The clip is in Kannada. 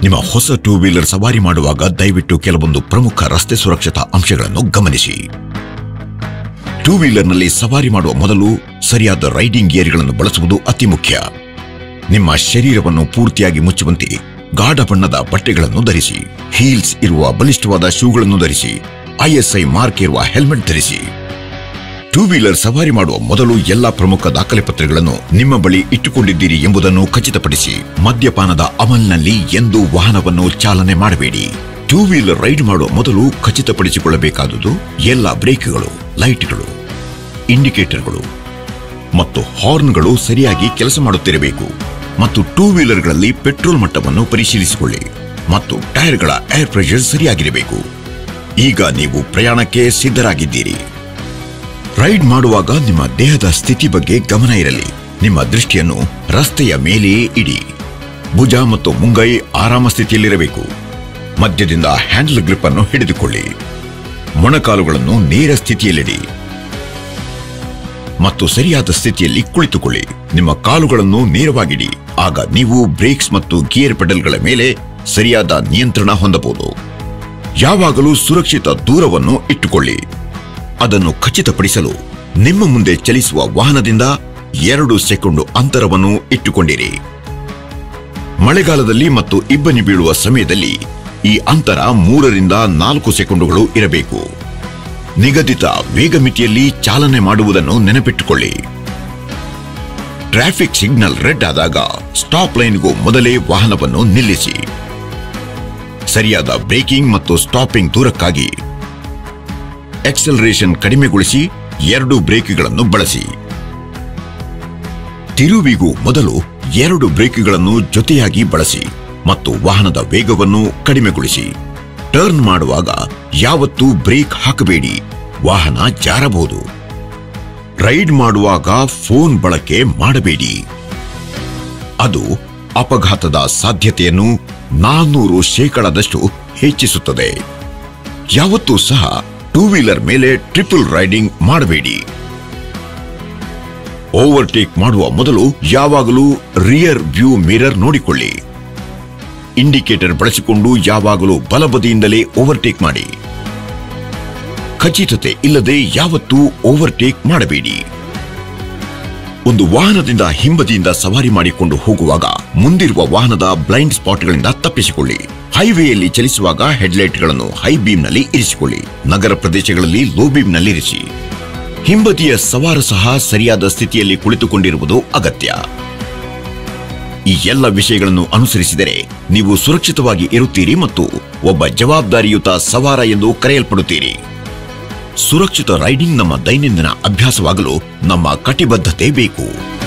ನಿಮ್ಮ ಹೊಸ ಟೂ ವೀಲರ್ ಸವಾರಿ ಮಾಡುವಾಗ ದಯವಿಟ್ಟು ಕೆಲವೊಂದು ಪ್ರಮುಖ ರಸ್ತೆ ಸುರಕ್ಷತಾ ಅಂಶಗಳನ್ನು ಗಮನಿಸಿ ಟೂ ವೀಲರ್ನಲ್ಲಿ ಸವಾರಿ ಮಾಡುವ ಮೊದಲು ಸರಿಯಾದ ರೈಡಿಂಗ್ ಗೇರ್ಗಳನ್ನು ಬಳಸುವುದು ಅತಿ ಮುಖ್ಯ ನಿಮ್ಮ ಶರೀರವನ್ನು ಪೂರ್ತಿಯಾಗಿ ಮುಚ್ಚುವಂತೆ ಗಾಢ ಬಣ್ಣದ ಬಟ್ಟೆಗಳನ್ನು ಧರಿಸಿ ಹೀಲ್ಸ್ ಇರುವ ಬಲಿಷ್ಠವಾದ ಶೂಗಳನ್ನು ಧರಿಸಿ ಐಎಸ್ಐ ಮಾರ್ಕ್ ಇರುವ ಹೆಲ್ಮೆಟ್ ಧರಿಸಿ ಟೂ ವೀಲರ್ ಸವಾರಿ ಮಾಡುವ ಮೊದಲು ಎಲ್ಲಾ ಪ್ರಮುಖ ದಾಖಲೆ ಪತ್ರಗಳನ್ನು ನಿಮ್ಮ ಬಳಿ ಇಟ್ಟುಕೊಂಡಿದ್ದೀರಿ ಎಂಬುದನ್ನು ಖಚಿತಪಡಿಸಿ ಮದ್ಯಪಾನದ ಅಮಲ್ನಲ್ಲಿ ಎಂದು ವಾಹನವನ್ನು ಚಾಲನೆ ಮಾಡಬೇಡಿ ಟೂ ವೀಲರ್ ರೈಡ್ ಮಾಡುವ ಮೊದಲು ಖಚಿತಪಡಿಸಿಕೊಳ್ಳಬೇಕಾದುದು ಎಲ್ಲ ಬ್ರೇಕ್ಗಳು ಲೈಟ್ಗಳು ಇಂಡಿಕೇಟರ್ಗಳು ಮತ್ತು ಹಾರ್ನ್ಗಳು ಸರಿಯಾಗಿ ಕೆಲಸ ಮಾಡುತ್ತಿರಬೇಕು ಮತ್ತು ಟೂ ವೀಲರ್ಗಳಲ್ಲಿ ಪೆಟ್ರೋಲ್ ಮಟ್ಟವನ್ನು ಪರಿಶೀಲಿಸಿಕೊಳ್ಳಿ ಮತ್ತು ಟೈರ್ಗಳ ಏರ್ ಪ್ರೆಷರ್ ಸರಿಯಾಗಿರಬೇಕು ಈಗ ನೀವು ಪ್ರಯಾಣಕ್ಕೆ ಸಿದ್ಧರಾಗಿದ್ದೀರಿ ರೈಡ್ ಮಾಡುವಾಗ ನಿಮ್ಮ ದೇಹದ ಸ್ಥಿತಿ ಬಗ್ಗೆ ಗಮನ ಇರಲಿ ನಿಮ್ಮ ದೃಷ್ಟಿಯನ್ನು ರಸ್ತೆಯ ಮೇಲೆಯೇ ಇಡಿ ಭುಜ ಮತ್ತು ಮುಂಗೈ ಆರಾಮ ಸ್ಥಿತಿಯಲ್ಲಿರಬೇಕು ಮಧ್ಯದಿಂದ ಹ್ಯಾಂಡಲ್ ಗ್ರಿಪ್ ಅನ್ನು ಹಿಡಿದುಕೊಳ್ಳಿ ಮೊಣಕಾಲುಗಳನ್ನು ನೇರ ಸ್ಥಿತಿಯಲ್ಲಿಡಿ ಮತ್ತು ಸರಿಯಾದ ಸ್ಥಿತಿಯಲ್ಲಿ ಕುಳಿತುಕೊಳ್ಳಿ ನಿಮ್ಮ ಕಾಲುಗಳನ್ನು ನೇರವಾಗಿಡಿ ಆಗ ನೀವು ಬ್ರೇಕ್ಸ್ ಮತ್ತು ಗೇರ್ ಪೆಡಲ್ಗಳ ಮೇಲೆ ಸರಿಯಾದ ನಿಯಂತ್ರಣ ಹೊಂದಬಹುದು ಯಾವಾಗಲೂ ಸುರಕ್ಷಿತ ದೂರವನ್ನು ಇಟ್ಟುಕೊಳ್ಳಿ ಅದನ್ನು ಖಚಿತಪಡಿಸಲು ನಿಮ್ಮ ಮುಂದೆ ಚಲಿಸುವ ವಾಹನದಿಂದ ಎರಡು ಸೆಕೆಂಡು ಅಂತರವನ್ನು ಇಟ್ಟುಕೊಂಡಿರಿ ಮಳೆಗಾಲದಲ್ಲಿ ಮತ್ತು ಇಬ್ಬನಿ ಬೀಳುವ ಸಮಯದಲ್ಲಿ ಈ ಅಂತರ ಮೂರರಿಂದ ನಾಲ್ಕು ಸೆಕೆಂಡುಗಳು ಇರಬೇಕು ನಿಗದಿತ ವೇಗ ಮಿತಿಯಲ್ಲಿ ಚಾಲನೆ ಮಾಡುವುದನ್ನು ನೆನಪಿಟ್ಟುಕೊಳ್ಳಿ ಟ್ರಾಫಿಕ್ ಸಿಗ್ನಲ್ ರೆಡ್ ಆದಾಗ ಸ್ಟಾಪ್ ಲೈನ್ಗೂ ಮೊದಲೇ ವಾಹನವನ್ನು ನಿಲ್ಲಿಸಿ ಸರಿಯಾದ ಬ್ರೇಕಿಂಗ್ ಮತ್ತು ಸ್ಟಾಪಿಂಗ್ ದೂರಕ್ಕಾಗಿ ಎಕ್ಸಲರೇಷನ್ ಕಡಿಮೆಗೊಳಿಸಿ ಎರಡು ಬ್ರೇಕ್ಗಳನ್ನು ಬಳಸಿ ತಿರುವಿಗೂ ಮೊದಲು ಎರಡು ಬ್ರೇಕ್ಗಳನ್ನು ಜೊತೆಯಾಗಿ ಬಳಸಿ ಮತ್ತು ವಾಹನದ ವೇಗವನ್ನು ಕಡಿಮೆಗೊಳಿಸಿ ಟರ್ನ್ ಮಾಡುವಾಗ ಯಾವತ್ತೂ ಬ್ರೇಕ್ ಹಾಕಬೇಡಿ ವಾಹನ ಜಾರಬಹುದು ರೈಡ್ ಮಾಡುವಾಗ ಫೋನ್ ಬಳಕೆ ಮಾಡಬೇಡಿ ಅದು ಅಪಘಾತದ ಸಾಧ್ಯತೆಯನ್ನು ನಾನ್ನೂರು ಶೇಕಡದಷ್ಟು ಹೆಚ್ಚಿಸುತ್ತದೆ ಯಾವತ್ತೂ ಸಹ ಟೂ ವೀಲರ್ ಮೇಲೆ ಟ್ರಿಪಲ್ ರೈಡಿಂಗ್ ಮಾಡಬೇಡಿ ಓವರ್ಟೇಕ್ ಮಾಡುವ ಮೊದಲು ಯಾವಾಗಲೂ ರಿಯರ್ ವ್ಯೂ ಮಿರರ್ ನೋಡಿಕೊಳ್ಳಿ ಇಂಡಿಕೇಟರ್ ಬಳಸಿಕೊಂಡು ಯಾವಾಗಲೂ ಬಲಬದಿಯಿಂದಲೇ ಓವರ್ಟೇಕ್ ಮಾಡಿ ಖಚಿತತೆ ಇಲ್ಲದೆ ಯಾವತ್ತೂ ಓವರ್ಟೇಕ್ ಮಾಡಬೇಡಿ ಒಂದು ವಾಹನದಿಂದ ಹಿಂಬದಿಯಿಂದ ಸವಾರಿ ಮಾಡಿಕೊಂಡು ಹೋಗುವಾಗ ಮುಂದಿರುವ ವಾಹನದ ಬ್ಲೈಂಡ್ ಸ್ಪಾಟ್ಗಳಿಂದ ತಪ್ಪಿಸಿಕೊಳ್ಳಿ ಹೈವೇಯಲ್ಲಿ ಚಲಿಸುವಾಗ ಹೆಡ್ಲೈಟ್ಗಳನ್ನು ಹೈ ಬೀಮ್ನಲ್ಲಿ ಇರಿಸಿಕೊಳ್ಳಿ ನಗರ ಪ್ರದೇಶಗಳಲ್ಲಿ ಲೋ ಬೀಮ್ನಲ್ಲಿ ಇರಿಸಿ ಹಿಂಬದಿಯ ಸವಾರ ಸಹ ಸರಿಯಾದ ಸ್ಥಿತಿಯಲ್ಲಿ ಕುಳಿತುಕೊಂಡಿರುವುದು ಅಗತ್ಯ ಈ ಎಲ್ಲ ವಿಷಯಗಳನ್ನು ಅನುಸರಿಸಿದರೆ ನೀವು ಸುರಕ್ಷಿತವಾಗಿ ಇರುತ್ತೀರಿ ಮತ್ತು ಒಬ್ಬ ಜವಾಬ್ದಾರಿಯುತ ಸವಾರ ಎಂದು ಕರೆಯಲ್ಪಡುತ್ತೀರಿ ಸುರಕ್ಷಿತ ರೈಡಿಂಗ್ ನಮ್ಮ ದೈನಂದಿನ ಅಭ್ಯಾಸವಾಗಲು ನಮ್ಮ ಕಟಿಬದ್ಧತೆ ಬೇಕು